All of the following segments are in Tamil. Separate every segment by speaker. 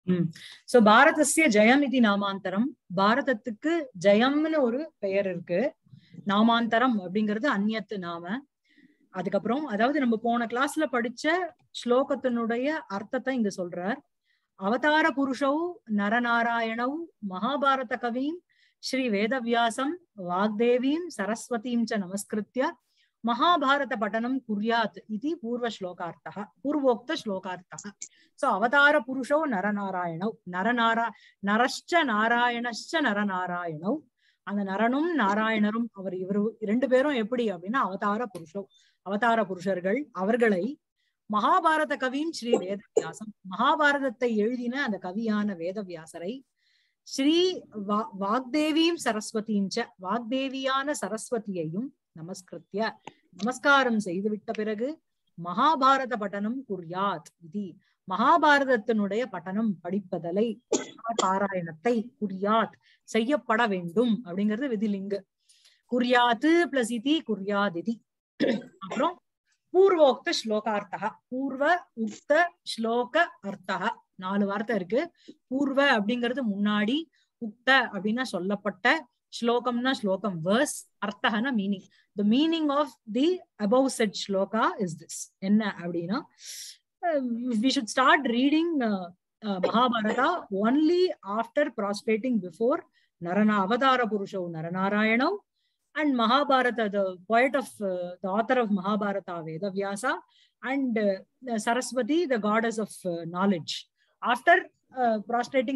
Speaker 1: சோ பாரதஸ்ய ஜெயம் இது நாமாந்தரம் பாரதத்துக்கு ஜெயம்னு ஒரு பெயர் இருக்கு நாமாந்தரம் அப்படிங்கிறது அந்நியத்து நாம அதுக்கப்புறம் அதாவது நம்ம போன கிளாஸ்ல படிச்ச ஸ்லோகத்தினுடைய அர்த்தத்தை இங்க சொல்றார் அவதார புருஷௌ நரநாராயணௌ மகாபாரத கவீம் ஸ்ரீ வேதவியாசம் வாக்தேவீம் சரஸ்வதீம் ச நமஸ்கிருத்ய மகாபாரத பட்டனம் குர்யாத் இது பூர்வ ஸ்லோகார்த்தः பூர்வோக்த ஸ்லோகார்த்தः சோ அவதார புருஷோ நரநாராயணௌ நரநாரா நரஷ்ட நாராயணஷ்ட நரநாராயணௌ அந்த நரனும் நாராயணரும் அவர் இவரு ரெண்டு பேரும் எப்படி அப்படின்னா அவதார புருஷோ அவதார புருஷர்கள் அவர்களை மகாபாரத கவியும் ஸ்ரீ வேதவியாசம் மகாபாரதத்தை எழுதின அந்த கவியான வேதவியாசரை ஸ்ரீ வா வாக்தேவியும் சரஸ்வதியும் ச வாக்தேவியான சரஸ்வதியையும் நமஸ்கிருத்திய நமஸ்காரம் செய்துவிட்ட பிறகு மகாபாரத பட்டனம் குர்யாத் இது மகாபாரதத்தினுடைய பட்டனம் படிப்பதலை பாராயணத்தை குர்யாத் செய்யப்பட வேண்டும் அப்படிங்கிறது விதிலிங்கு குர்யாத்து பிளஸ் இதி குர்யாதிதி அப்புறம் பூர்வோக்த ஸ்லோகார்த்தா பூர்வ உக்த ஸ்லோக அர்த்தா நாலு வார்த்தை இருக்கு பூர்வ அப்படிங்கிறது முன்னாடி உக்த அப்படின்னா சொல்லப்பட்ட ஸ்லோகம்னா ஸ்லோகம் வேர்ஸ் அர்த்தகனா meaning the meaning of the above said shloka is this என்ன அப்படின்னா we should start reading Mahabharata only after prostrating before நரனா அவதார புருஷோ நரநாராயணவ் and Mahabharata, the poet of uh, the author of Mahabharata, Vedavyasa, and uh, Saraswati, the goddess of uh, knowledge. After prostrating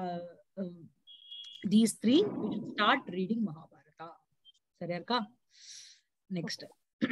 Speaker 1: these three, we should start reading Mahabharata. Sariyarka? Next.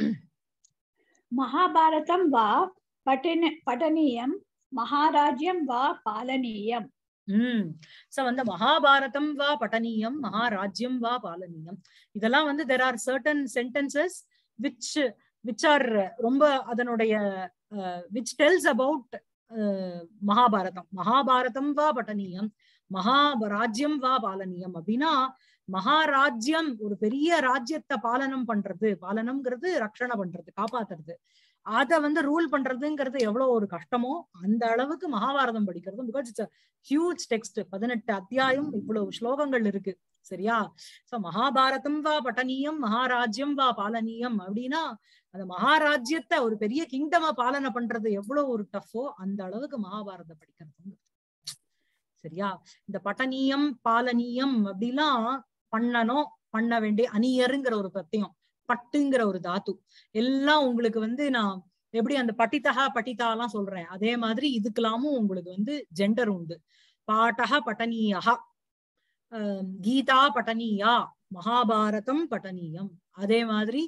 Speaker 2: महाभारतं वा पठन पठनीयं महाराज्यं वा पालनीयम्
Speaker 1: உம் சோ வந்து மகாபாரதம் வா பட்டனீயம் மகாராஜ்யம் வா பாலனீயம் இதெல்லாம் வந்து there are certain sentences which which are ரொம்ப அதனுடைய which tells about Mahabharatam Mahabharatam வா பட்டனீயம் மகாராஜ்யம் வா பாலனீயம் அப்படின்னா மகாராஜ்யம் ஒரு பெரிய ராஜ்யத்தை பாலனம் பண்றது பாலனம்ங்கிறது ரக்ஷணை பண்றது காப்பாத்துறது அத வந்து ரூல் பண்றதுங்கிறது எவ்வளவு ஒரு கஷ்டமோ அந்த அளவுக்கு மகாபாரதம் படிக்கிறதும் பிகாஸ் இட்ஸ் ஹியூஜ் டெக்ஸ்ட் பதினெட்டு அத்தியாயம் இவ்வளவு ஸ்லோகங்கள் இருக்கு சரியா சோ மகாபாரதம் வா பட்டனீயம் மகாராஜ்யம் வா பாலனீயம் அப்படின்னா அந்த மகாராஜ்யத்தை ஒரு பெரிய கிங்டமா பாலனை பண்றது எவ்வளவு ஒரு டஃபோ அந்த அளவுக்கு மகாபாரதம் படிக்கிறது சரியா இந்த பட்டனீயம் பாலனீயம் அப்படிலாம் பண்ணணும் பண்ண வேண்டிய அணியருங்கிற ஒரு பிரத்தியம் பட்டுங்கிற ஒரு தாத்து எல்லாம் உங்களுக்கு வந்து நான் எப்படி அந்த பட்டித்தகா பட்டிதா எல்லாம் சொல்றேன் அதே மாதிரி இதுக்கெல்லாமும் உங்களுக்கு வந்து ஜெண்டர் உண்டு பாட்டக பட்டனீயா கீதா பட்டனீயா மகாபாரதம் பட்டனீயம் அதே மாதிரி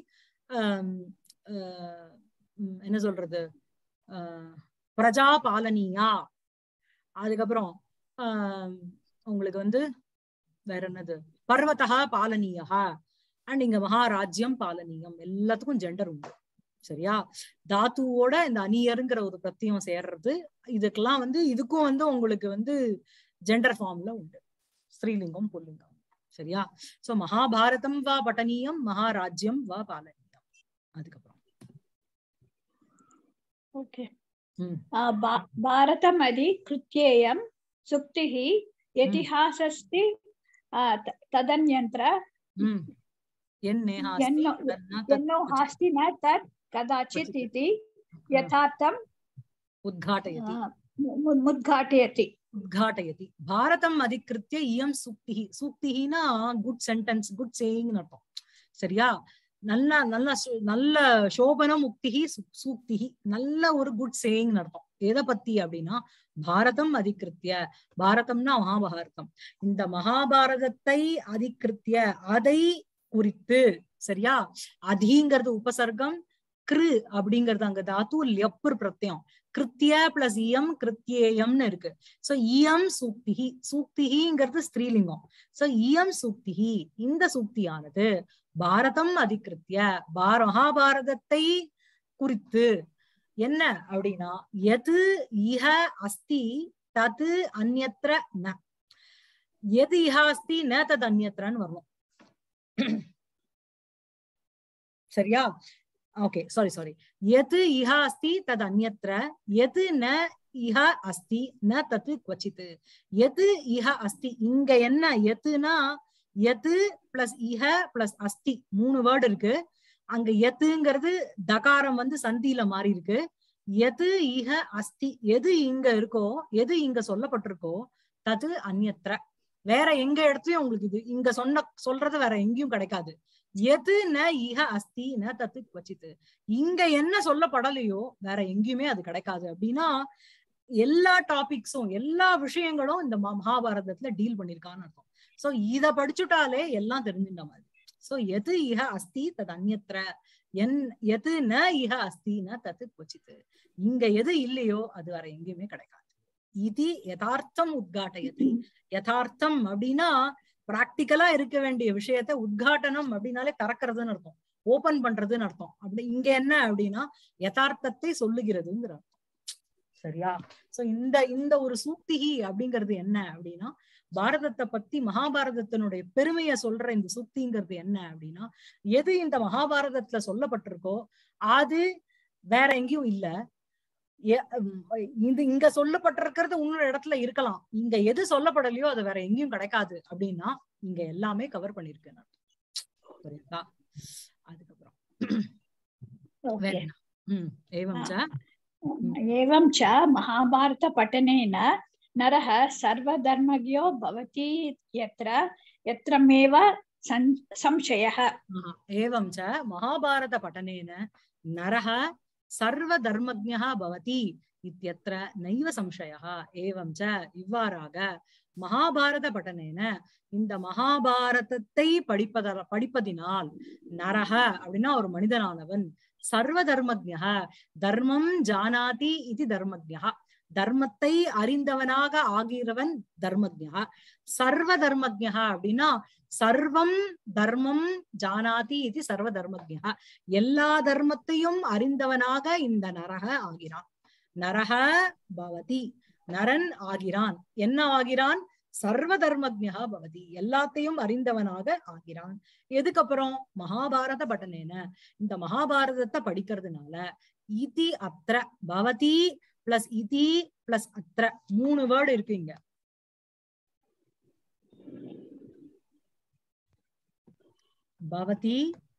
Speaker 1: என்ன சொல்றது பிரஜா பாலனியா அதுக்கப்புறம் உங்களுக்கு வந்து வேற என்னது பர்வதா பாலனியா அண்ட் இங்க மகாராஜ்யம் பாலனீயம் எல்லாத்துக்கும் ஜெண்டர் உண்டு சரியா தாத்துவோட இந்த அணியருங்கிற ஒரு பிரத்தியம் சேர்றது இதுக்கெல்லாம் வந்து இதுக்கும் வந்து உங்களுக்கு வந்து ஜெண்டர் ஃபார்ம்ல உண்டு ஸ்ரீலிங்கம் புல்லிங்கம் சரியா சோ மகாபாரதம் வா பட்டனீயம் மகாராஜ்யம் வா பாலனீயம் அதுக்கப்புறம்
Speaker 2: ஓகே பாரதம் அதி கிருத்தியேயம் சுக்திः यतिहासस्ति तदन्यन्त्र यन्नो हास्ति न तत् कदाचित् इति यथार्थम्
Speaker 1: उद्घाटयति
Speaker 2: मुद्घाटयति
Speaker 1: உத்காட்டயதி பாரதம் அதிகிருத்திய இயம் சூக்திஹி சூக்திஹினா குட் சென்டென்ஸ் குட் சேயிங் அர்த்தம் சரியா நல்ல நல்ல நல்ல சோபனம் உக்திஹி சூக்திஹி நல்ல ஒரு குட் சேயிங் அர்த்தம் எதை பத்தி அப்படின்னா பாரதம் அதிகிருத்திய பாரதம்னா மகாபாரதம் இந்த மகாபாரதத்தை அதிகிருத்திய அதை குறித்து சரியா அதிங்கிறது உபசர்க்கம் கிரு அப்படிங்கிறது அங்க தாத்து லெப்பர் பிரத்யம் கிருத்திய பிளஸ் இயம் கிருத்தியேயம்னு இருக்கு சோ இயம் சூக்திகி சூக்திகிங்கிறது ஸ்திரீலிங்கம் சோ இயம் சூக்திகி இந்த சூக்தியானது பாரதம் அதிகிருத்திய பார மகாபாரதத்தை குறித்து என்ன அப்படின்னா எது இஹ அஸ்தி தது அந்நத்திர ந எது இஹ அஸ்தி ந தது அந்நத்திரன்னு வரணும் சரியா ஓகே சாரி சாரி எது இஹ அஸ்தி தது அந்நத்திர எது ந இஹ அஸ்தி ந தத்து குவச்சித் எது இஹ அஸ்தி இங்க என்ன எத்துனா எது பிளஸ் இஹ பிளஸ் அஸ்தி மூணு வேர்டு இருக்கு அங்க எத்துங்கிறது தகாரம் வந்து சந்தியில மாறி இருக்கு எது இஹ அஸ்தி எது இங்க இருக்கோ எது இங்க சொல்லப்பட்டிருக்கோ தது அந்நியத்திர வேற எங்க இடத்துலயும் உங்களுக்கு இது இங்க சொன்ன சொல்றது வேற எங்கேயும் கிடைக்காது எது ந இஹ அஸ்தி ந தத்து குவச்சித்து இங்க என்ன சொல்லப்படலையோ வேற எங்கேயுமே அது கிடைக்காது அப்படின்னா எல்லா டாபிக்ஸும் எல்லா விஷயங்களும் இந்த ம- மகாபாரதத்துல டீல் பண்ணிருக்கான்னு அர்த்தம் சோ இத படிச்சுட்டாலே எல்லாம் தெரிஞ்சுட்ட மாதிரி சோ எது இஹ அஸ்தி தது அந்நியத்திர என் எது ந இஹ அஸ்தி ந தத்து குவச்சித்து இங்க எது இல்லையோ அது வேற எங்கேயுமே கிடைக்காது இது யதார்த்தம் உத்காட்டயதி யதார்த்தம் அப்படின்னா பிராக்டிக்கலா இருக்க வேண்டிய விஷயத்த உத்காட்டனம் அப்படின்னாலே திறக்கிறதுன்னு அர்த்தம் ஓபன் பண்றதுன்னு அர்த்தம் அப்படி இங்க என்ன அப்படின்னா யதார்த்தத்தை சொல்லுகிறதுங்கிற அர்த்தம் சரியா சோ இந்த இந்த ஒரு சூக்திகி அப்படிங்கிறது என்ன அப்படின்னா பாரதத்தை பத்தி மகாபாரதத்தினுடைய பெருமையை சொல்ற இந்த சுக்திங்கிறது என்ன அப்படின்னா எது இந்த மகாபாரதத்துல சொல்லப்பட்டிருக்கோ அது வேற எங்கேயும் இல்ல எ- உம் இது இங்க சொல்லப்பட்டிருக்கிறது இன்னொரு இடத்துல இருக்கலாம் இங்க எது சொல்லப்படலையோ அது வேற எங்கேயும் கிடைக்காது அப்படின்னா இங்க எல்லாமே கவர் பண்ணிருக்கு நான் புரியுதா அதுக்கப்புறம் வேற
Speaker 2: Okay.
Speaker 1: என்ன? உம் ஏவம் ச
Speaker 2: एवं च महाभारतपठनेन नरः सर्वधर्मज्ञो भवति यत्र यत्रमेव सं- संशयः
Speaker 1: ஆஹா. ஏவம் ச மகாபாரத பட்டனேன நரஹ சர்வ தர்மஜ்ஞா பவதி இத்தியத்திர நைவ சம்சயः ஏவம் ச இவ்வாறாக மகாபாரத பட்டனேன இந்த மகாபாரதத்தை படிப்பத படிப்பதினால் நரஹ அப்படின்னா ஒரு மனிதனானவன் சர்வ தர்மஜ்ஞா தர்மம் ஜானாதி இது தர்மஜ்ஞா தர்மத்தை அறிந்தவனாக ஆகிறவன் தர்மஜ்ஞா சர்வ தர்மஜ்ஞா அப்படின்னா சர்வம் தர்மம் ஜானாதி இது சர்வ தர்மஜ்ஞா எல்லா தர்மத்தையும் அறிந்தவனாக இந்த நரக ஆகிறான் நரக பவதி நரன் ஆகிறான் என்ன ஆகிறான் சர்வ தர்மஜ்ஞா பவதி எல்லாத்தையும் அறிந்தவனாக ஆகிறான் எதுக்கப்புறம் மகாபாரத பட்டனேன இந்த மகாபாரதத்தை படிக்கிறதுனால இதி அத்திர பவதி பிளஸ் இதி பிளஸ் அத்திர மூணு வேர்டு இருக்கு இங்க பவதி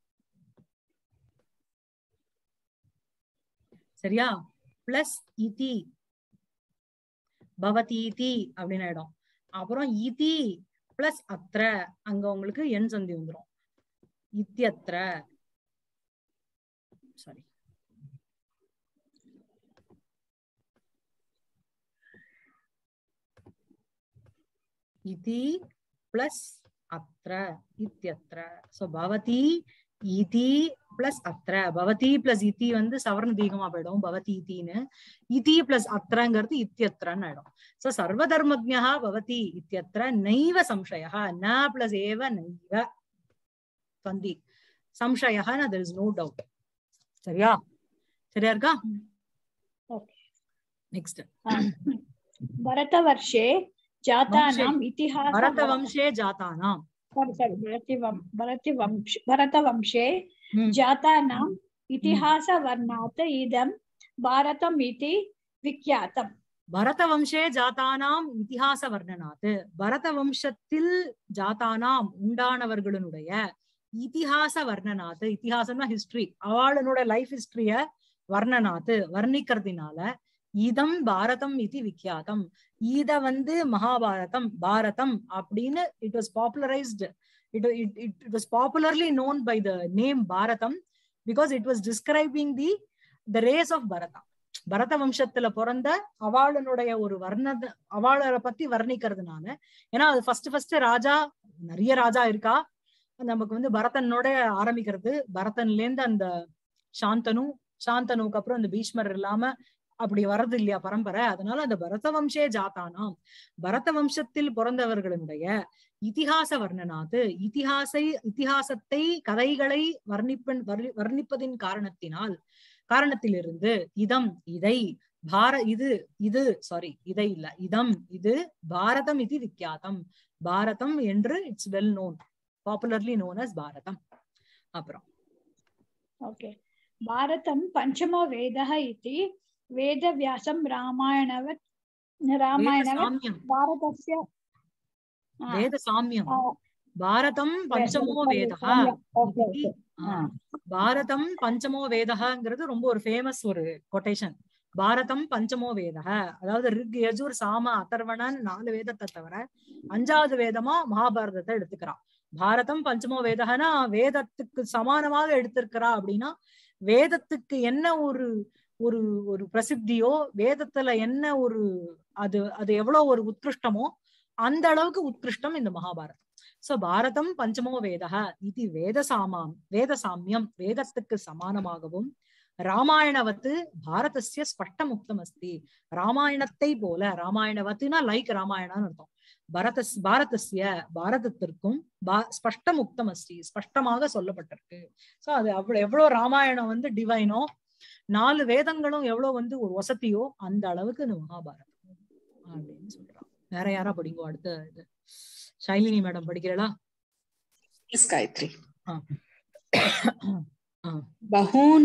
Speaker 1: சரியா பிளஸ் இதி பவதீதி அப்படின்னு ஆயிடும் அப்புறம் இதி பிளஸ் அத்திர அங்க உங்களுக்கு எண் சந்தி வந்துரும் இத்தியத்திர சாரி இதி பிளஸ் அத்திர இத்தியத்திர சோ பவதி இதி பிளஸ் அத்திர பவதி பிளஸ் இதி வந்து சவர்ண தீகமா போயிடும் பவதி இத்தின்னு இதி பிளஸ் அத்திரங்கிறது இத்தியத்திரன்னு ஆயிடும் சோ சர்வ தர்மஜா பவதி இத்தியத்திர நைவ சம்சய ந பிளஸ் ஏவ நைவ சந்தி சம்சயன தெர் இஸ் நோ டவுட் சரியா சரியா இருக்கா
Speaker 2: Okay.
Speaker 1: நெக்ஸ்ட்
Speaker 2: भरतवर्षे जातानाम् इतिहासः
Speaker 1: பரத வம்சே ஜாதானாம்
Speaker 2: sorry, sorry, भरतिवं- भरतिवंश भरतवंशे
Speaker 1: ம்.
Speaker 2: जातानाम् इतिहासवर्णात् इदं भारतम् इति विख्यातम्
Speaker 1: பரத வம்சே ஜாதானாம் இதிகாச வர்ணனாத்து பரத வம்சத்தில் ஜாதானாம் உண்டானவர்களுடைய இதிகாச வர்ணனாத்து இதிகாசம்னா ஹிஸ்டரி அவளுடைய லைஃப் ஹிஸ்டரிய வர்ணனாத்து வர்ணிக்கிறதுனால இதம் பாரதம் இது விக்கியாதம் இத வந்து மகாபாரதம் பாரதம் அப்படின்னு it was popularised it it was popularly known by the name Bharatam because it was describing the the race of Bharata Bharata வம்சத்துல பிறந்த அவளுடைய ஒரு வர்ணத அவளை பத்தி வர்ணிக்கிறதுனால ஏன்னா அது ஃபர்ஸ்ட் ஃபர்ஸ்ட் ராஜா நிறைய ராஜா இருக்கா நமக்கு வந்து பரதனோட ஆரம்பிக்கிறது பரதன்ல இருந்து அந்த சாந்தனு சாந்தனுக்கு அப்புறம் இந்த பீஷ்மர் இல்லாம அப்படி வர்றது இல்லையா பரம்பரை அதனால அந்த பரத வம்சே ஜாத்தானாம் பரத வம்சத்தில் பிறந்தவர்களுடைய இதிகாச வர்ணனாது இதிகாசை இதிகாசத்தை கதைகளை வர்ணிப்பன் வர்ணி- வர்ணிப்பதின் காரணத்தினால் காரணத்திலிருந்து இதம் இதை பார இது இது சாரி இதை இல்ல இதம் இது பாரதம் இது விக்கியாதம் பாரதம் என்று it's well known popularly known as Bharatam அப்புறம்
Speaker 2: ओके भारतं पञ्चमो वेदः इति वेदव्यासं रामायणवत् रामायणवत्
Speaker 1: சாமியம்
Speaker 2: भारतस्य आ,
Speaker 1: வேத சாமியம்
Speaker 2: आ,
Speaker 1: பாரதம் பஞ்சமோ வேதா
Speaker 2: साम्यम्. ओके
Speaker 1: इति,
Speaker 2: ओके
Speaker 1: ஆ, பாரதம் பஞ்சமோ வேதகாங்கிறது ரொம்ப ஒரு ஃபேமஸ் ஒரு கொட்டேஷன் பாரதம் பஞ்சமோ வேதக அதாவது ரிக் யஜுர் சாம அதர்வணன் நாலு வேதத்தை தவிர அஞ்சாவது வேதமா மகாபாரதத்தை எடுத்துக்கிறான் பாரதம் பஞ்சமோ வேதகனா வேதத்துக்கு சமானமாக எடுத்திருக்கிறா அப்படின்னா வேதத்துக்கு என்ன ஒரு ஒரு ஒரு பிரசித்தியோ வேதத்துல என்ன ஒரு அது அது எவ்வளவு ஒரு உத்கிருஷ்டமோ அந்த அளவுக்கு உத்கிருஷ்டம் இந்த மகாபாரதம் சோ பாரதம் பஞ்சமோ வேதக இது வேத சாமாம் வேத சாமியம் வேதத்துக்கு சமானமாகவும் ராமாயணவத்து பாரதஸ்ய ஸ்பஷ்டமுக்தம் அஸ்தி ராமாயணத்தை போல ராமாயணவத்துனா லைக் ராமாயணான்னு அர்த்தம் பரதஸ் பாரதஸ்ய பாரதத்திற்கும் பா- ஸ்பஷ்டமுக்தம் அஸ்தி ஸ்பஷ்டமாக சொல்லப்பட்டிருக்கு சோ அது அவ்வளவு எவ்வளவு ராமாயணம் வந்து டிவைனோ நாலு வேதங்களும் எவ்வளவு வந்து ஒரு வசதியோ அந்த அளவுக்கு இந்த மகாபாரதம் அப்படின்னு சொல்றான் வேற யாரா படிங்கோ அடுத்த இது ஷைலினி மேடம் படிக்கிறீங்களா
Speaker 3: Yes, Gayatri.
Speaker 1: ஆ. ஆ.
Speaker 3: बहून्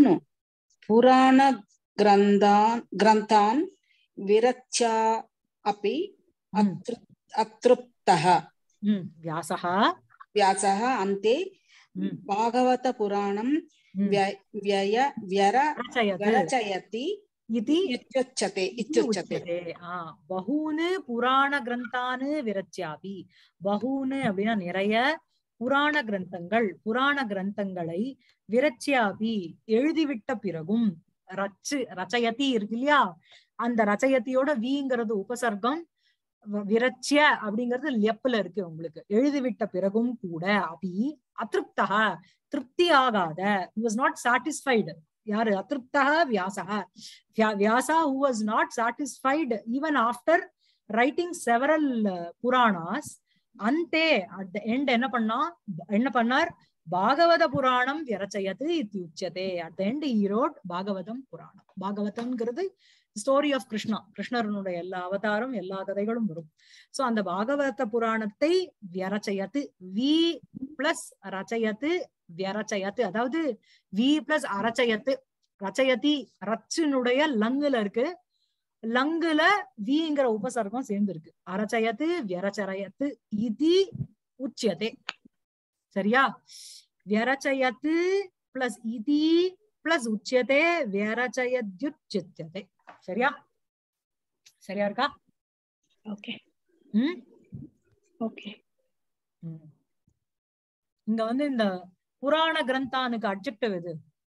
Speaker 3: पुराणग्रन्थान् ग्रन्थान् विरच्या अपि
Speaker 1: ம்,
Speaker 3: अतृ- अतृप्तः
Speaker 1: ம், வியாசகா
Speaker 3: व्यासः अन्ते
Speaker 1: ம்,
Speaker 3: भागवतपुराणं
Speaker 1: ம்,
Speaker 3: व्य- व्यय व्यर
Speaker 1: रचयत्
Speaker 3: व्यरचयति
Speaker 1: इति
Speaker 3: इत्युच्यते इत्युच्यते
Speaker 1: உச்சதே ஆஹ் பகூனு புராண கிரந்தானு விரச்சியாபி பகூனு அப்படின்னா நிறைய புராண கிரந்தங்கள் புராண கிரந்தங்களை விரச்சியாபி எழுதிவிட்ட பிறகும் ரச்சு ரச்சயதி இருக்கு இல்லையா அந்த ரச்சயத்தியோட விங்கிறது உபசர்க்கம் வ- விரச்சிய அப்படிங்கிறது லெப்ல இருக்கு உங்களுக்கு எழுதிவிட்ட பிறகும் கூட அபி அதிருப்தா திருப்தி ஆகாத வாஸ் நாட் சாட்டிஸ்ஃபைடு யாரு அதிருப்தா வியாசகா Vya- Vyasa, who was not satisfied even after writing several uh, Puranas, ante at the end என்ன பண்ணா என்ன பண்ணார் பாகவத புராணம் விரச்சயது இது உச்சதே at the end he wrote Bhagavatam Puranam பாகவதம்ங்கிறது ஸ்டோரி ஆஃப் கிருஷ்ணா கிருஷ்ணரனுடைய எல்லா அவதாரம் எல்லா கதைகளும் வரும் சோ அந்த பாகவத புராணத்தை வியரச்சயத்து வி பிளஸ் ரச்சயத்து வியரச்சயத்து அதாவது வி பிளஸ் அரச்சயத்து ரச்சயதி ரச்சினுடைய லங்குல இருக்கு லங்குல விங்கிற உபசர்க்கம் சேர்ந்து இருக்கு அரச்சயத்து வியரச்சரயத்து இதி உச்சியதே சரியா வியரச்சயத்து பிளஸ் இதி பிளஸ் உச்சியதே வியரச்சயத்யுச்சியதே சரியா சரியா இருக்கா
Speaker 2: ओके
Speaker 1: ம்
Speaker 2: ओके
Speaker 1: ம். இங்க வந்து இந்த புராண கிரந்தானுக்கு அட்ஜெக்டிவ் எது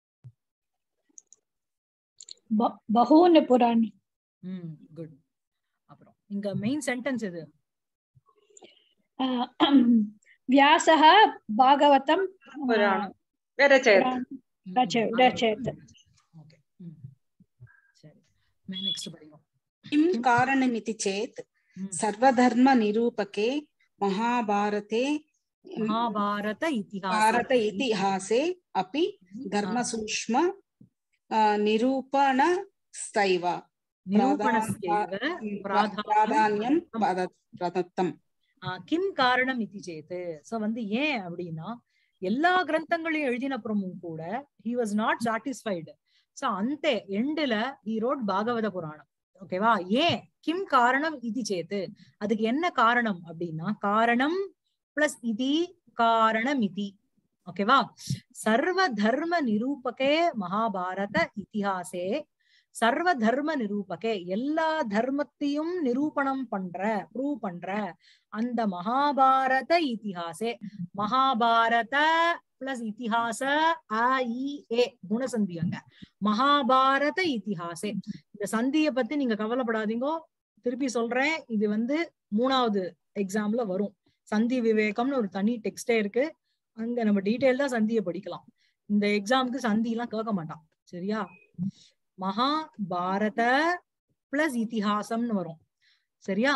Speaker 2: ब- बहून् पुराण
Speaker 1: ம் குட் அப்புறம் இங்க மெயின் சென்டென்ஸ் எது
Speaker 2: आ, व्यासः भागवतं
Speaker 4: पुराणं विरचयत्
Speaker 2: रचय- रचयत्
Speaker 1: ஓகே சரி நெக்ஸ்ட் படிங்க
Speaker 3: किं कारणमिति चेत्
Speaker 1: ம்.
Speaker 3: सर्वधर्मनिरूपके महाभारते
Speaker 1: மகாபாரத இதிகாச
Speaker 3: भारत इतिहासे अपि धर्मसूक्ष्म अ, निरूपणस्तैव
Speaker 1: நிரூபணஸ்யைவ பிராதான்யம்
Speaker 3: प्राधान्यं प्रद- प्रदत्तम्
Speaker 1: ஆஹ் கிம் காரணம் இதி சேத்து சோ வந்து ஏன் அப்படின்னா எல்லா கிரந்தங்களையும் எழுதினப்புறமும் கூட he was not satisfied so அந்த எண்டுல ஹி ரோட் பாகவத புராணம் ஓகேவா ஏன் கிம் காரணம் இது சேத்து அதுக்கு என்ன காரணம் அப்படின்னா காரணம் பிளஸ் இதி காரணம் இதி ஓகேவா சர்வ தர்ம நிரூபகே மகாபாரத இதிகாசே சர்வ தர்ம நிரூபகே எல்லா தர்மத்தையும் நிரூபணம் பண்ற ப்ரூவ் பண்ற அந்த மகாபாரத இதிகாசே மகாபாரத பிளஸ் இதிகாச அ இ ஏ குணசந்தி அங்க மகாபாரத இதிகாசே இந்த சந்திய பத்தி நீங்க கவலைப்படாதீங்கோ திருப்பி சொல்றேன் இது வந்து மூணாவது எக்ஸாம்ல வரும் சந்தி விவேகம்னு ஒரு தனி டெக்ஸ்டே இருக்கு அங்க நம்ம டீட்டெயில்டா சந்தியை படிக்கலாம் இந்த எக்ஸாமுக்கு சந்தி எல்லாம் கேட்க மாட்டான் சரியா மகாபாரத பிளஸ் இதிகாசம்னு வரும் சரியா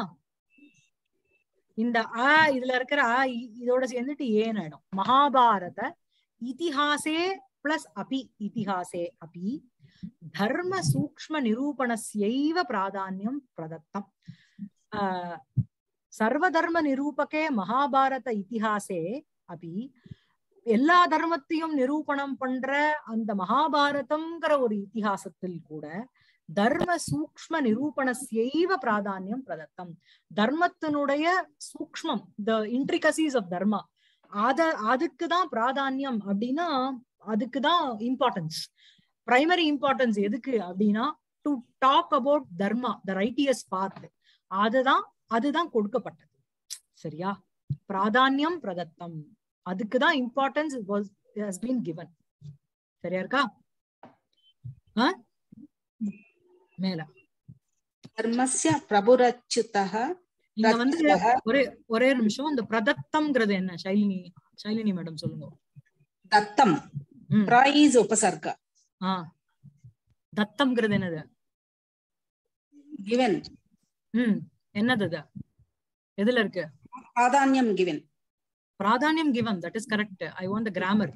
Speaker 1: இந்த அ இதுல இருக்கிற அ இ- இதோட சேர்ந்துட்டு ஏன் ஆயிடும் மகாபாரத இதிகாசே பிளஸ் அபி இதிகாசே அபி தர்ம சூக்ஷ்ம நிரூபணஸ்யைவ பிராதான்யம் பிரதத்தம் ஆஹ் சர்வதர்ம நிரூபகே மகாபாரத இதிகாசே அபி எல்லா தர்மத்தையும் நிரூபணம் பண்ற அந்த மகாபாரதம்ங்கிற ஒரு இதிகாசத்தில் கூட தர்ம சூக்ஷ்ம நிரூபணஸ்யைவ பிராதானியம் பிரதத்தம் தர்மத்தினுடைய சூக்ஷ்மம் த இன்ட்ரிகசிஸ் ஆஃப் தர்மா அத அதுக்குதான் பிராதானியம் அப்படின்னா அதுக்குதான் இம்பார்ட்டன்ஸ் பிரைமரி இம்பார்ட்டன்ஸ் எதுக்கு அப்படின்னா to talk about dharma the righteous path அதுதான் அதுதான் கொடுக்கப்பட்டது சரியா பிராதானியம் பிரதத்தம் அதுக்குதான் importance was has been given சரியா இருக்கா ஆ? மேல
Speaker 3: धर्मस्य प्रभुरच्युतः
Speaker 1: இங்க வந்து
Speaker 3: रचितः
Speaker 1: ஒரே ஒரே நிமிஷம் இந்த பிரதத்தம்ங்கிறது என்ன ஷைலினி ஷைலினி மேடம் சொல்லுங்க
Speaker 3: दत्तं
Speaker 1: ம்.
Speaker 3: प्र is उपसर्ग
Speaker 1: ஆ தத்தம்ங்கிறது என்னது
Speaker 3: given
Speaker 1: ம் என்னது அது எதுல இருக்கு
Speaker 3: प्राधान्यं given
Speaker 1: பிராதானியம் given that is correct I want the grammar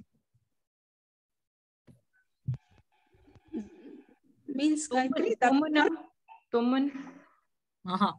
Speaker 3: means country
Speaker 2: Tomuna.
Speaker 4: Tumun.
Speaker 1: ஆஹா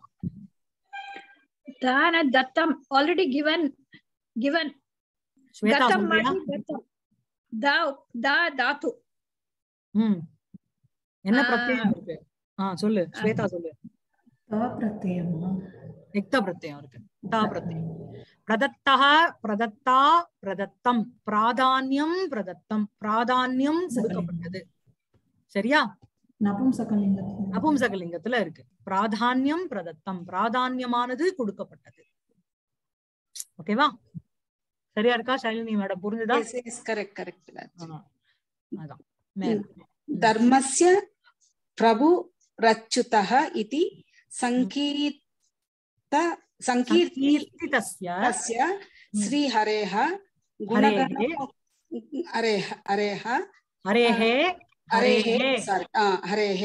Speaker 2: Dana Dattam already given given.
Speaker 1: Shweta
Speaker 2: Dattam
Speaker 1: சொல்றியா
Speaker 2: Mani Dattam. Da da Dhatu.
Speaker 1: ம் என்ன
Speaker 2: ஆ.
Speaker 1: பிரத்யயம் இருக்கு ஆ சொல்லு ஸ்வேதா சொல்லு
Speaker 5: தா பிரத்யமா
Speaker 1: ரிக்த பிரத்யம் இருக்கு தா பிரத்யம் பிரதத்தः பிரதத்தா பிரதத்தம் பிராதானியம் பிரதத்தம் பிராதானியம் கொடுக்கப்பட்டது சரியா
Speaker 5: நபும்சகலிங்கத்தில்
Speaker 1: நபும்சகலிங்கத்துல இருக்கு பிராதானியம் பிரதத்தம் பிராதானியமானது கொடுக்கப்பட்டது ஓகேவா சரியா இருக்கா ஷாலினி மேடம் புரிஞ்சுதா
Speaker 3: yes yes correct correct
Speaker 1: ஆ, அதான் மேல
Speaker 3: धर्मस्य प्रभुरच्युतः इति सङ्कीर्त सङ्कीर्तितस्य
Speaker 1: கீர்த்திதஸ்ய
Speaker 3: श्रीहरेः
Speaker 1: हरेः
Speaker 3: गुणगण हरेः हरेः
Speaker 1: ஹரேஹே
Speaker 3: हरेः
Speaker 1: हरेः
Speaker 3: sorry uh, हरेः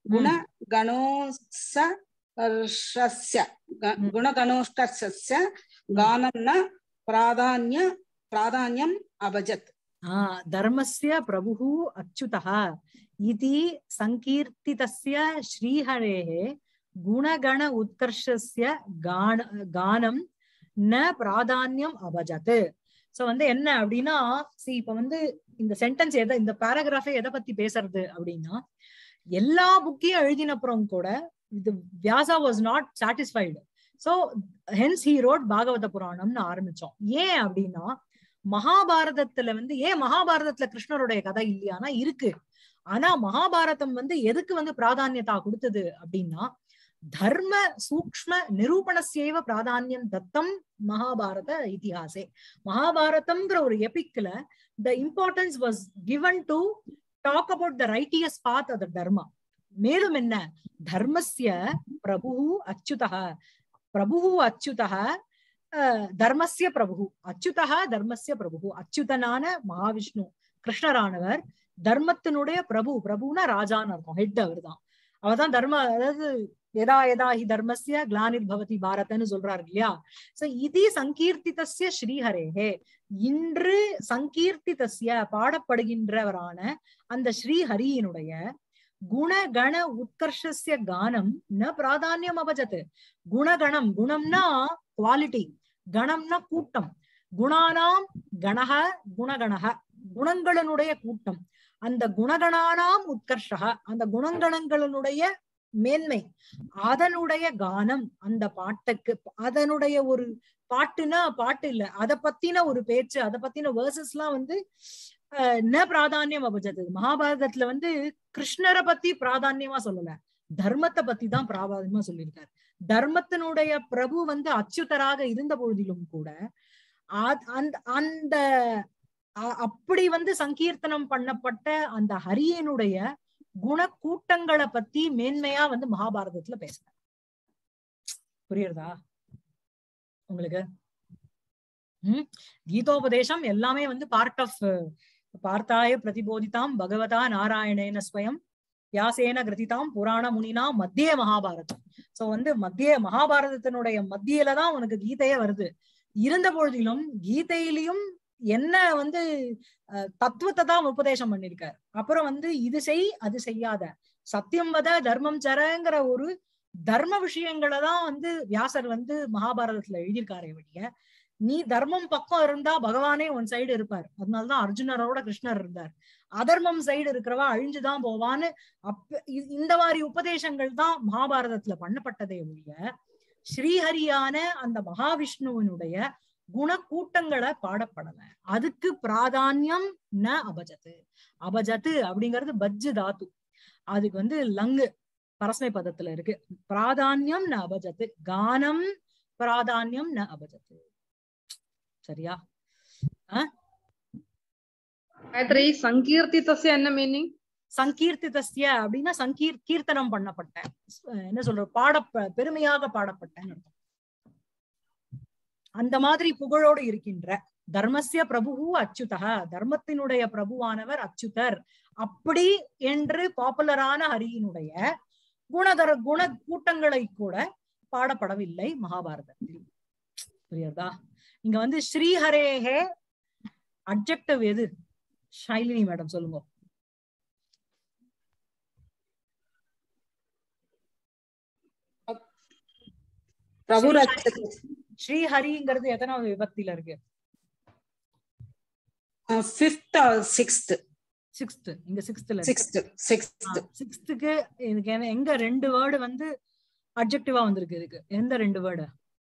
Speaker 3: गुणगणोत्कर्षस्य ग-
Speaker 1: हम्म।
Speaker 3: गुणगणोत्कर्षस्य गानं न प्राधान्य प्राधान्यम् अभजत्
Speaker 1: आ, धर्मस्य प्रभुः अच्युतः इति सङ्कीर्तितस्य श्रीहरेः गुणगण उत्कर्षस्य गान गाனம் ந பிராதானியம் அபஜத் சோ வந்து என்ன அப்படின்னா see இப்ப வந்து இந்த சென்டென்ஸ் எதை இந்த பேராகிராஃபே எதை பத்தி பேசுறது அப்படின்னா எல்லா புக்கையும் எழுதினப்புறம் கூட இது Vyasa was not satisfied so hence he wrote Bhagavata புராணம்னு ஆரம்பிச்சோம் ஏன் அப்படின்னா மகாபாரதத்துல வந்து ஏன் மகாபாரதத்துல கிருஷ்ணருடைய கதை இல்லையானா இருக்கு ஆனா மகாபாரதம் வந்து எதுக்கு வந்து பிராதானியதா கொடுத்தது அப்படின்னா தர்ம சூக்ஷ்ம நிரூபணசேவ பிராதானியம் தத்தம் மகாபாரத இதிகாசே மகாபாரதம்ங்கிற ஒரு எபிக்ல the importance was given to talk about the righteous path of the dharma மேலும் என்ன தர்மஸ்ய பிரபு அச்சுதः பிரபு அச்சுதः அஹ், தர்மஸ்ய பிரபு அச்சுதः தர்மஸ்ய பிரபு அச்சுதனான மகாவிஷ்ணு கிருஷ்ணரானவர் தர்மத்தினுடைய பிரபு பிரபுனா ராஜான்னு அர்த்தம் ஹெட் அவர்தான் அவர்தான் தர்ம அதாவது எதா எதா ஹி தர்மஸ்ய கிளானிர் பவதி பாரதன்னு சொல்றாரு இல்லையா சோ இது சங்கீர்த்திதஸ்ய ஸ்ரீஹரேஹே இன்று சங்கீர்த்திதஸ்ய பாடப்படுகின்றவரான அந்த ஸ்ரீஹரியினுடைய குணகண உத்கர்ஷஸ்ய கானம் ந பிராதானியம் அபஜத் குணகணம் குணம்னா குவாலிட்டி கணம்னா கூட்டம் குணானாம் கணக குணகணக குணங்களினுடைய கூட்டம் அந்த குணகணானாம் உத்கர்ஷக அந்த குணங்கணங்களினுடைய மேன்மை அதனுடைய கானம் அந்த பாட்டுக்கு அதனுடைய ஒரு பாட்டுனா பாட்டு இல்ல அத பத்தின ஒரு பேச்சு அத பத்தின வேர்சஸ் எல்லாம் வந்து அஹ், ந பிராதானியம் அபஜது மகாபாரதத்துல வந்து கிருஷ்ணரை பத்தி பிராதானியமா சொல்லல தர்மத்தை பத்தி தான் பிராதானியமா சொல்லியிருக்காரு தர்மத்தினுடைய பிரபு வந்து அச்சுதராக இருந்த பொழுதிலும் கூட ஆத்- அந்த அந்த அ- அப்படி வந்து சங்கீர்த்தனம் பண்ணப்பட்ட அந்த ஹரியனுடைய குணக்கூட்டங்களை பத்தி மேன்மையா வந்து மகாபாரதத்துல பேசுறாங்க புரியுறதா உங்களுக்கு ம் கீதோபதேசம் எல்லாமே வந்து பார்ட் ஆஃப் பார்த்தாய பிரதிபோதிதாம் பகவதா நாராயணேன ஸ்வயம் வியாசேன கிருதிதாம் புராண முனினா மத்திய மகாபாரதம் சோ வந்து மத்திய மகாபாரதத்தினுடைய மத்தியில தான் உனக்கு கீதையே வருது இருந்த பொழுதிலும் கீதையிலையும் என்ன வந்து அஹ், தத்துவத்தை தான் உபதேசம் பண்ணிருக்காரு அப்புறம் வந்து இது செய் அது செய்யாத சத்தியம் வத தர்மம் சரங்கிற ஒரு தர்ம விஷயங்களை தான் வந்து வியாசர் வந்து மகாபாரதத்துல எழுதியிருக்காரே வழிய நீ தர்மம் பக்கம் இருந்தா பகவானே உன் சைடு இருப்பார் அதனாலதான் அர்ஜுனரோட கிருஷ்ணர் இருந்தார் அதர்மம் சைடு இருக்கிறவா அழிஞ்சுதான் போவான்னு அப்ப இ- இந்த மாதிரி உபதேசங்கள் தான் மகாபாரதத்துல பண்ணப்பட்டதே ஒழிய ஸ்ரீஹரியான அந்த மகாவிஷ்ணுவினுடைய குணக்கூட்டங்களை பாடப்படல அதுக்கு பிராதானியம் ந அபஜத்து அபஜத்து அப்படிங்கிறது பஜ்ஜு தாத்து அதுக்கு வந்து லங்கு பரஸ்மை பதத்துல இருக்கு பிராதானியம் ந அபஜத்து கானம் பிராதானியம் ந அபஜத்து சரியா
Speaker 4: காயத்ரி சங்கீர்த்திதஸ்ய என்ன மீனிங்
Speaker 1: சங்கீர்த்திதஸ்ய அப்படின்னா சங்கீர் கீர்த்தனம் பண்ணப்பட்ட அஹ் என்ன சொல்ற பாட பெருமையாக பாடப்பட்டன்னு அர்த்தம். அந்த மாதிரி புகழோடு இருக்கின்ற தர்மஸ்ய பிரபு அச்சுதா தர்மத்தினுடைய பிரபுவானவர் அச்சுதர் அப்படி என்று பாப்புலரான ஹரியினுடைய குணதர குண கூட்டங்களை கூட பாடப்படவில்லை மகாபாரதத்தில் புரியுதா இங்க வந்து ஸ்ரீஹரேஹே அப்ஜெக்டிவ் எது ஷைலினி மேடம் சொல்லுங்க
Speaker 3: பிரபு
Speaker 1: ஸ்ரீஹரிங்கிறது எத்தனாவது விபக்தியில இருக்கு
Speaker 3: ஃபிஃப்த் சிக்ஸ்த்
Speaker 1: சிக்ஸ்த் இங்க சிக்ஸ்த்ல
Speaker 3: சிக்ஸ்த் சிக்ஸ்த்
Speaker 1: சிக்ஸ்த்துக்கு இதுக்கு என்ன- எங்க ரெண்டு வேர்டு வந்து அப்ஜெக்டிவா வந்திருக்கு இதுக்கு எந்த ரெண்டு வேர்டு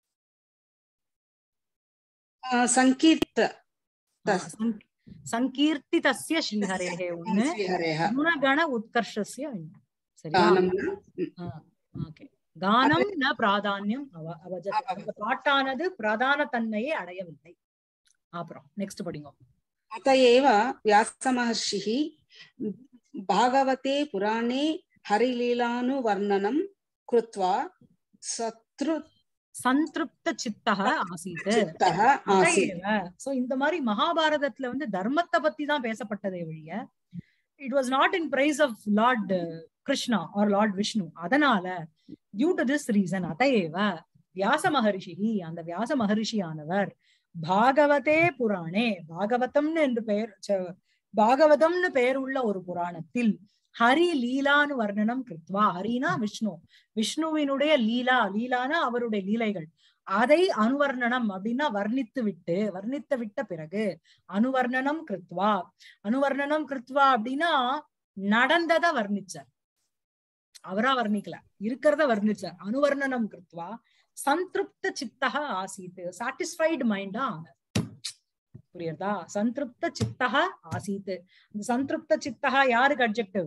Speaker 3: சங்கீர்த்த
Speaker 1: சங்கீர்த்திதஸ்ய ஸ்ரீஹரேஹே ஒண்ணு
Speaker 3: ஸ்ரீஹரேஹ
Speaker 1: குணகண உத்கர்ஷஸ்ய ஒண்ணு சரியா
Speaker 3: கானம்
Speaker 1: ஓகே கானம் ந பிராதானியம் அவ அவஜத்
Speaker 3: அவ-
Speaker 1: அந்த பாட்டானது பிரதான தன்மையை அடையவில்லை அப்புறம் நெக்ஸ்ட் படிங்க
Speaker 3: अत एव व्यासमहर्षिः भागवते पुराणे हरिलीलानुवर्णनं कृत्वा शत्रु
Speaker 1: சந்திருப்த சித்தக ஆசீத்
Speaker 3: चित्तः आसीत्
Speaker 1: சோ இந்த மாதிரி மகாபாரதத்துல வந்து தர்மத்தை பத்தி தான் பேசப்பட்டதே ஒழிய it was not in praise of lord Krishna or lord Vishnu அதனால டியூ டு திஸ் ரீசன் அதையேவ வியாச மகரிஷி அந்த வியாச மகரிஷியானவர் பாகவதே புராணே பாகவதம்னு என்று பெயர் ச- பாகவதம்னு பெயர் உள்ள ஒரு புராணத்தில் ஹரி லீலானு வர்ணனம் கிருத்வா ஹரினா விஷ்ணு விஷ்ணுவினுடைய லீலா லீலானா அவருடைய லீலைகள் அதை அனுவர்ணனம் அப்படின்னா வர்ணித்து விட்டு வர்ணித்து விட்ட பிறகு அனுவர்ணனம் கிருத்வா அனுவர்ணனம் கிருத்வா அப்படின்னா நடந்தத வர்ணிச்சார் அவரா வர்ணிக்கல இருக்கிறத வர்ணிச்சார் அனுவர்ணனம் கிருத்வா சந்திருப்த சித்தக ஆசீத் சாட்டிஸ்ஃபைடு மைண்டா ஆனார் புரியுறதா சந்திருப்த சித்தக ஆசீத் இந்த சந்திருப்த சித்தக யாருக்கு அப்ஜெக்டிவ்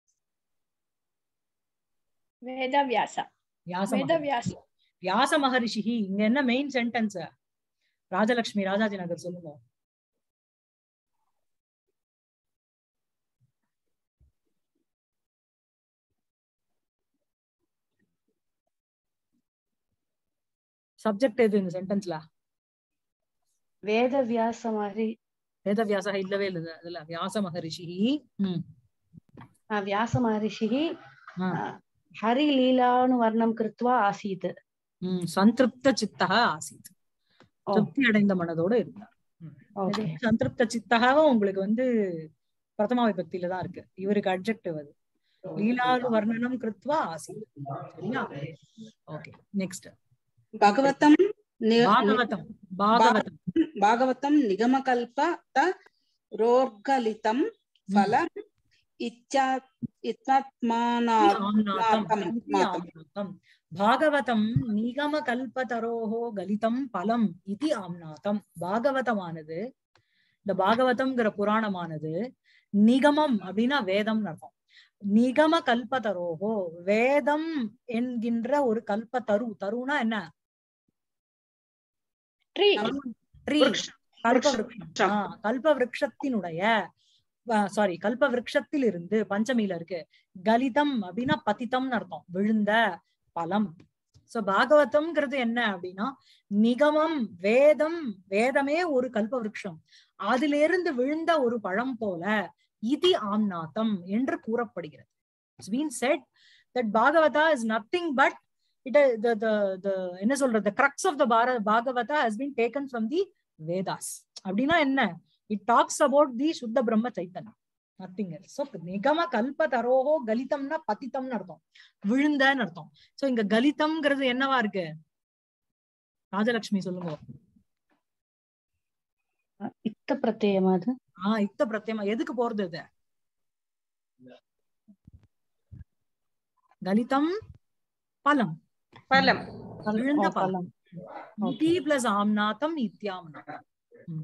Speaker 2: வேதவியாச
Speaker 1: வியாச மகரிஷி.
Speaker 2: வேதவியாச
Speaker 1: வியாச மகரிஷி இங்க என்ன மெயின் சென்டென்ஸ் ராஜலட்சுமி ராஜாஜி நகர் சொல்லுங்க சப்ஜெக்ட் எது இந்த சென்டென்ஸ்ல
Speaker 6: வேதவியாச மாதிரி
Speaker 1: வேத வியாச இல்லவே இல்ல இதுல வியாச மகரிஷி ம்
Speaker 6: ஆ, வியாச மகரிஷிः
Speaker 1: ஆ.
Speaker 6: ஹரிலீலானு வர்ணம் கிருத்வா ஆசீத்
Speaker 1: ம் சந்திருப்த சித்தக ஆசீத்
Speaker 6: ஓ.
Speaker 1: திருப்தி அடைந்த மனதோட இருந்தார்
Speaker 6: ஓகே
Speaker 1: சந்திருப்த சித்தகாவும் உங்களுக்கு வந்து பிரதமா விபக்தியில தான் இருக்கு இவருக்கு அப்ஜெக்டிவ் அது லீலாரு வர்ணனம் கிருத்வா ஆசீத் சரியா ஓகே நெக்ஸ்ட்
Speaker 3: भगवतं नि-
Speaker 1: பாகவதம் பாகவதம்
Speaker 3: भागवतं निगमकल्पत रोर्गलितं फलम् इच्छा इत्मात्माना
Speaker 1: ஆம்நாதம்
Speaker 3: மாதம்,
Speaker 1: இதி
Speaker 3: மாதம்.
Speaker 1: ஆம்நாதம். பாகவதம் நிகம கல்பதரோஹோ கலிதம் பலம் இது ஆம்நாதம் பாகவதமானது இந்த பாகவதம்ங்கிற புராணமானது நிகமம் அப்படின்னா வேதம் அர்த்தம் நிகம கல்பதரோஹோ வேதம் என்கின்ற ஒரு கல்பதரு தருனா என்ன
Speaker 2: ட்ரீ
Speaker 1: ட்ரீ
Speaker 4: விருக்ஷம்.
Speaker 1: கல்ப
Speaker 4: விருக்ஷம்.
Speaker 1: விருக்ஷம் ஆ, கல்ப விருட்சத்தினுடைய சாரி கல்ப விருட்சத்தில் இருந்து பஞ்சமியில இருக்கு கலிதம் அப்படின்னா பதித்தம்னு அர்த்தம் விழுந்த பலம் சோ பாகவதம்ங்கிறது என்ன அப்படின்னா நிகமம் வேதம் வேதமே ஒரு கல்ப விருட்சம் அதிலிருந்து விழுந்த ஒரு பழம் போல இதி ஆம்நாதம் என்று கூறப்படுகிறது it's been said that Bhagavata is nothing but it the the the என்ன சொல்றது crux of the பார Bhagavata has been taken from the Vedas அப்படின்னா என்ன இட் டாக்ஸ் அபவுட் தி சுத்த பிரம்ம சைத்தன்யா நத்திங் சோ நிகம கல்ப தரோஹோ கலிதம்னா பதித்தம்னு அர்த்தம் விழுந்தன்னு அர்த்தம் சோ இங்க கலிதம்ங்கிறது என்னவா இருக்கு ராஜலட்சுமி சொல்லுங்க
Speaker 6: இத்த பிரத்யமா அது
Speaker 1: ஆஹ் இத்த பிரத்யமா எதுக்கு போறது இது கலிதம் பலம்
Speaker 4: பலம்
Speaker 1: விழுந்த
Speaker 6: ஓ,
Speaker 1: பலம் இதி பிளஸ் ஆம்நாத்தம் இத்தியாம்நாத்தம்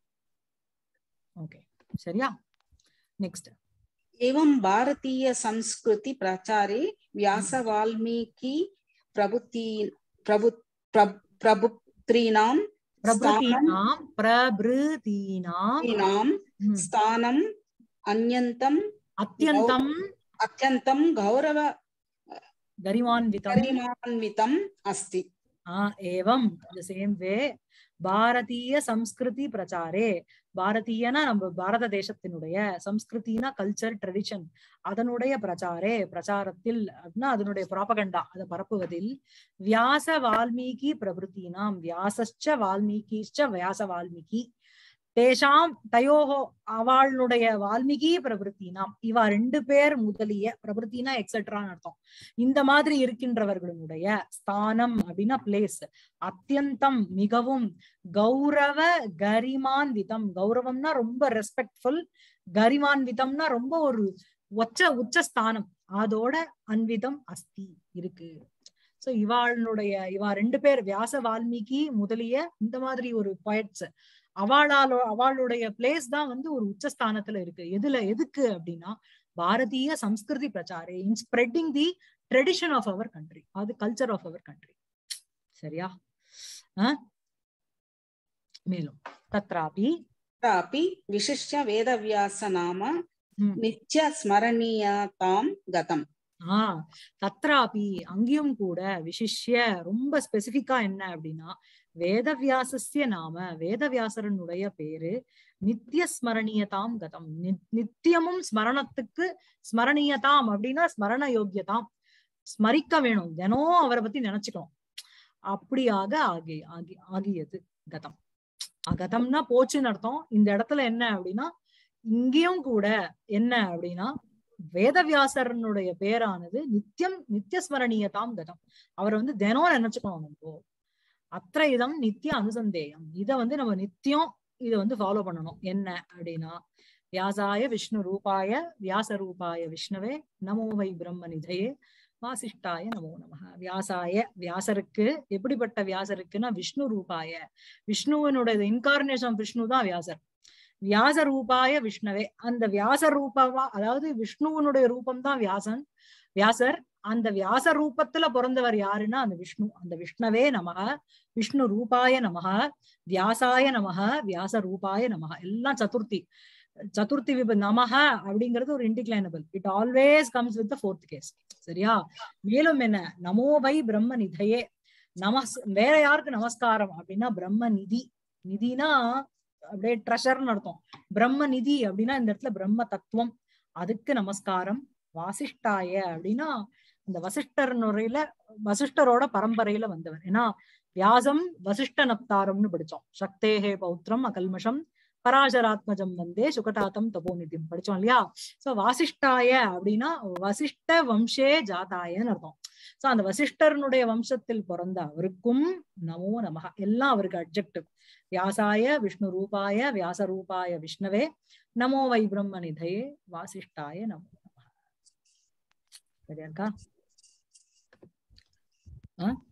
Speaker 1: ஓகே சரியா நெக்ஸ்ட்
Speaker 3: एवं भारतीय संस्कृति प्रचारे व्यास वाल्मीकि प्रभुति प्रभु प्रभ- प्रभुत्रीणां स्थानं
Speaker 1: பிரபுதீனாம் பிரபிருதீனாம்
Speaker 3: ीनां
Speaker 1: ம்,
Speaker 3: स्थानम् अन्यन्तम्
Speaker 1: அத்தியந்தம்
Speaker 3: अत्यन्तं गौरव
Speaker 1: கரிமான்விதம்
Speaker 3: गरिमान्वितम् अस्ति
Speaker 1: ஆஹ் ஏவம் the same way பாரதிய சம்ஸ்கிருதி பிரச்சாரே பாரதியனா நம்ம பாரத தேசத்தினுடைய சம்ஸ்கிருதினா கல்ச்சர் ட்ரெடிஷன் அதனுடைய பிரச்சாரே பிரச்சாரத்தில் அப்படின்னா அதனுடைய ப்ராபகண்டா அதை பரப்புவதில் வியாச வால்மீகி பிரபுத்தினாம் வியாசச்ச வால்மீகிச்ச வியாச வால்மீகி தேஷாம் தயோஹோ அவளுடைய வால்மீகி பிரபுத்தினாம் இவா ரெண்டு பேர் முதலிய பிரபுத்தினா எக்ஸெட்ரான்னு அர்த்தம் இந்த மாதிரி இருக்கின்றவர்களுடைய ஸ்தானம் அப்படின்னா பிளேஸ் அத்தியந்தம் மிகவும் கௌரவ கரிமான்விதம் கௌரவம்னா ரொம்ப ரெஸ்பெக்ட்ஃபுல் கரிமான்விதம்னா ரொம்ப ஒரு உச்ச உச்ச ஸ்தானம் அதோட அன்விதம் அஸ்தி இருக்கு சோ இவாளுடைய இவா ரெண்டு பேர் வியாச வால்மீகி முதலிய இந்த மாதிரி ஒரு poets அவளாலோ அவளுடைய பிளேஸ் தான் வந்து ஒரு உச்சஸ்தானத்துல இருக்கு எதுல எதுக்கு அப்படின்னா பாரதிய சம்ஸ்கிருதி பிரச்சாரே in spreading the tradition of our country அது கல்ச்சர் ஆஃப் அவர் கண்ட்ரி சரியா அஹ்? மேலும் தத்ராபி
Speaker 3: तत्रापि विशिष्य वेदव्यास नाम
Speaker 1: ம்.
Speaker 3: नित्यस्मरणीयतां गतम्
Speaker 1: ஆஹ் தத்ராபி அங்கேயும் கூட விசிஷ்ய ரொம்ப ஸ்பெசிபிக்கா என்ன அப்படின்னா வேதவியாசஸ்ய நாம வேதவியாசரனுடைய பேரு நித்திய ஸ்மரணீயதாம் கதம் நி- நித்தியமும் ஸ்மரணத்துக்கு ஸ்மரணீயதாம் அப்படின்னா ஸ்மரண யோக்கியதாம் ஸ்மரிக்க வேணும் தினம் அவரை பத்தி நினைச்சுக்கணும் அப்படியாக ஆகி ஆகி ஆகியது கதம் அகதம்னா போச்சுன்னு அர்த்தம் இந்த இடத்துல என்ன அப்படின்னா இங்கேயும் கூட என்ன அப்படின்னா வேதவியாசரனுடைய பேரானது நித்தியம் நித்திய ஸ்மரணீயதாம் கதம் அவரை வந்து தினம் நினைச்சுக்கணும் நம்ம அத்த இதம் நித்திய அனுசந்தேயம் இத வந்து நம்ம நித்தியம் இத வந்து ஃபாலோ பண்ணணும் என்ன அப்படின்னா வியாசாய விஷ்ணு ரூபாய வியாச ரூபாய விஷ்ணுவே நமோ வை பிரம்ம நிதையே வாசிஷ்டாய நமோ நமக வியாசாய வியாசருக்கு எப்படிப்பட்ட வியாசருக்குன்னா விஷ்ணு ரூபாய விஷ்ணுவனுடைய இன்கார்னேஷன் விஷ்ணு தான் வியாசர் வியாச ரூபாய விஷ்ணவே அந்த வியாச ரூபமா அதாவது விஷ்ணுவனுடைய ரூபம் தான் வியாசன் வியாசர் அந்த வியாச ரூபத்துல பிறந்தவர் யாருன்னா அந்த விஷ்ணு அந்த விஷ்ணவே நமக விஷ்ணு ரூபாய நமக வியாசாய நமக வியாச ரூபாய நமக எல்லாம் சதுர்த்தி சதுர்த்தி விப நமக அப்படிங்கிறது ஒரு indeclinable it always comes with fourth case சரியா மேலும் என்ன நமோ வை பிரம்ம நிதையே நமஸ் வேற யாருக்கு நமஸ்காரம் அப்படின்னா பிரம்ம நிதி நிதினா அப்படியே ட்ரெஷர்னு அர்த்தம் பிரம்ம நிதி அப்படின்னா இந்த இடத்துல பிரம்ம தத்துவம் அதுக்கு நமஸ்காரம் வாசிஷ்டாய அப்படின்னா இந்த வசிஷ்டர் நுரையில வசிஷ்டரோட பரம்பரையில வந்தவர் ஏன்னா வியாசம் வசிஷ்ட நப்தாரம்னு படிச்சோம் சக்தேஹே பௌத்திரம் அகல்மஷம் பராசராத்மஜம் வந்தே சுகதாத்தம் தபோநிதியம் படிச்சோம் இல்லையா சோ வாசிஷ்டாய அப்படின்னா வசிஷ்ட வம்சே ஜாதாயன்னு அர்த்தம் சோ அந்த வசிஷ்டர்னுடைய வம்சத்தில் பிறந்த அவருக்கும் நமோ நமக எல்லாம் அவருக்கு அப்ஜெக்டிவ் வியாசாய விஷ்ணு ரூபாய வியாச ரூபாய விஷ்ணவே நமோ வை பிரம்ம நிதையே வாசிஷ்டாய நமோ நமக சரியா இருக்கா ஆ